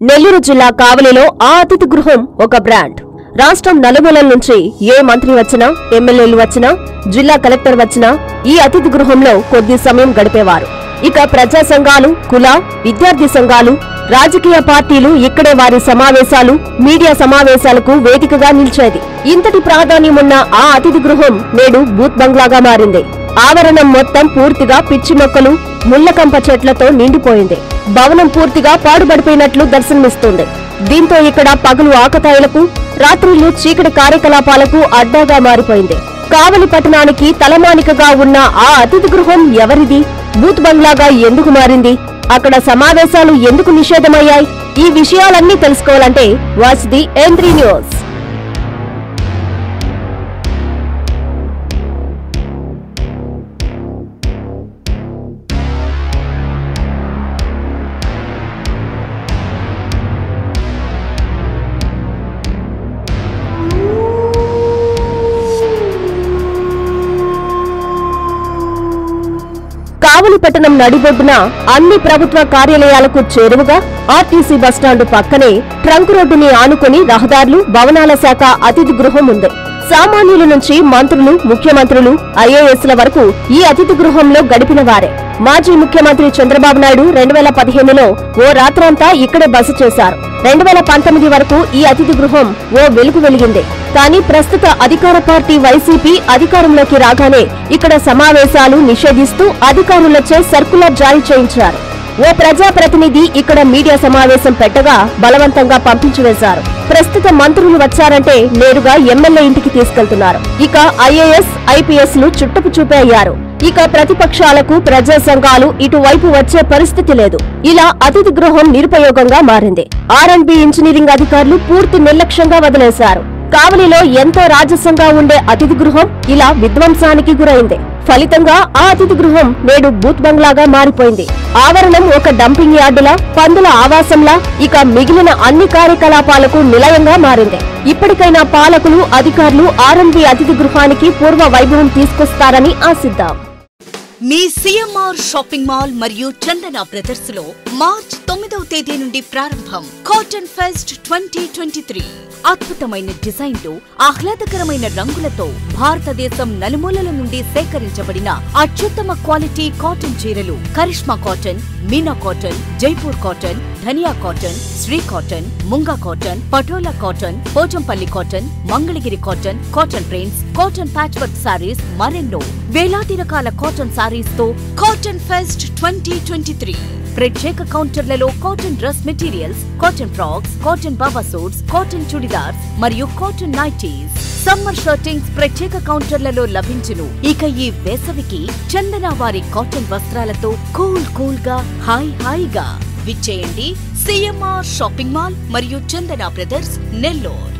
నెల్లూరు జిల్లా కావలిలో ఆ అతిథి గృహం ఒక బ్రాండ్ రాష్ట్రం నలుమూలల నుంచి ఏ మంత్రి వచ్చినా ఎమ్మెల్యేలు వచ్చినా జిల్లా కలెక్టర్ వచ్చినా ఈ అతిథి గృహంలో కొద్ది సమయం గడిపేవారు ఇక ప్రజా సంఘాలు కుల విద్యార్థి సంఘాలు రాజకీయ పార్టీలు ఇక్కడే వారి సమావేశాలు మీడియా సమావేశాలకు వేదికగా నిలిచేది ఇంతటి ప్రాధాన్యమున్న ఆ అతిథి గృహం నేడు బూత్ బంగ్లాగా మారింది ఆవరణం మొత్తం పూర్తిగా పిచ్చి మొక్కలు ముళ్లకంప చెట్లతో నిండిపోయింది భవనం పూర్తిగా పాడుబడిపోయినట్లు దర్శనమిస్తుంది దీంతో ఇక్కడ పగలు ఆకతాయిలకు రాత్రులు చీకటి కార్యకలాపాలకు అడ్డాగా మారిపోయింది కావలి పట్టణానికి తలమానికగా ఉన్న ఆ అతిథి గృహం ఎవరిది బూత్ బంగ్లాగా ఎందుకు మారింది అక్కడ సమావేశాలు ఎందుకు నిషేధమయ్యాయి ఈ విషయాలన్నీ తెలుసుకోవాలంటే watch the N three news Kavali పట్టణం నడిబొడ్డున అన్ని ప్రభుత్వ కార్యాలయాలకు చేరువగా ఆర్టీసీ బస్టాండు పక్కనే ట్రంక్ రోడ్డుని ఆనుకుని రహదారులు భవనాల శాఖ అతిథి గృహం ఉంది సామాన్యుల నుంచి మంత్రులు ముఖ్యమంత్రులు ఐఏఎస్ల వరకు ఈ అతిథి గృహంలో గడిపిన వారే మాజీ ముఖ్యమంత్రి చంద్రబాబు నాయుడు రెండు వేల పదిహేనులో ఓ రాత్రంతా ఇక్కడే బస చేశారు రెండు వేల పంతొమ్మిది వరకు ఈ అతిథి గృహం ఓ వెలుగు వెలిగింది కానీ ప్రస్తుత అధికార పార్టీ వైసీపీ అధికారంలోకి రాగానే ఇక్కడ సమావేశాలు నిషేధిస్తూ అధికారులచే సర్కులర్ జారీ చేయించారు ఓ ప్రజాప్రతినిధి ఇక్కడ మీడియా సమావేశం పెట్టగా బలవంతంగా పంపించివేశారు ప్రస్తుత మంత్రులు వచ్చారంటే నేరుగా ఎమ్మెల్యే ఇంటికి తీసుకెళ్తున్నారు ఇక ఐఏఎస్ ఐపీఎస్ లు చుట్టపు చూపే అయ్యారు ఇక ప్రతిపక్షాలకు ప్రజా సంఘాలు ఇటువైపు వచ్చే పరిస్థితి లేదు ఇలా అతిథి గృహం నిరుపయోగంగా మారింది ఆర్ఎండ్బి ఇంజనీరింగ్ అధికారులు పూర్తి నిర్లక్ష్యంగా వదిలేశారు కావలిలో ఎంతో రాజసంగా ఉండే అతిథి గృహం ఇలా విధ్వంసానికి గురైంది ఫలితంగా ఆ అతిథి గృహం నేడు బూత్ బంగ్లాగా మారిపోయింది ఆవరణం ఒక డంపింగ్ యార్డులా పందుల ఆవాసంలా ఇక మిగిలిన అన్ని కార్యకలాపాలకు నిలయంగా మారింది ఇప్పటికైనా పాలకులు అధికారులు ఆర్ఎంబి అతిథి గృహానికి పూర్వ వైభవం తీసుకొస్తారని ఆశిద్దాం మీ సిఎంఆర్ షాపింగ్ మాల్ మరియు చందన బ్రదర్స్ లో మార్చ్ తొమ్మిదవ తేదీ నుండి ప్రారంభం cotton fest twenty twenty three అద్భుతమైన డిజైన్లు ఆహ్లాదకరమైన రంగులతో భారతదేశం నలుమూలల నుండి సేకరించబడిన అత్యుత్తమ క్వాలిటీ కాటన్ చీరలు Karishma cotton Meena cotton Jaipur cotton Dhaniya cotton Sri cotton Munga cotton Patola cotton Pochampally cotton Mangalagiri cotton cotton prints cotton patch work sarees మరెన్నో వేలాది రకాల కాటన్ సారీస్ తో cotton fest twenty twenty three ప్రత్యేక కౌంటర్లలో cotton dress materials cotton frocks cotton బాబా సూట్స్ కాటన్ చుడిదార్స్ మరియు కాటన్ నైటీస్ సమ్మర్ షర్టింగ్స్ ప్రత్యేక కౌంటర్లలో లభించును ఇక ఈ వేసవికి చందన వారి కాటన్ వస్త్రాలతో కూల్ కూల్ గా హాయ్ హాయిగా విచ్చేయండి సిఎంఆర్ షాపింగ్ మాల్ మరియు చందన బ్రదర్స్ నెల్లూరు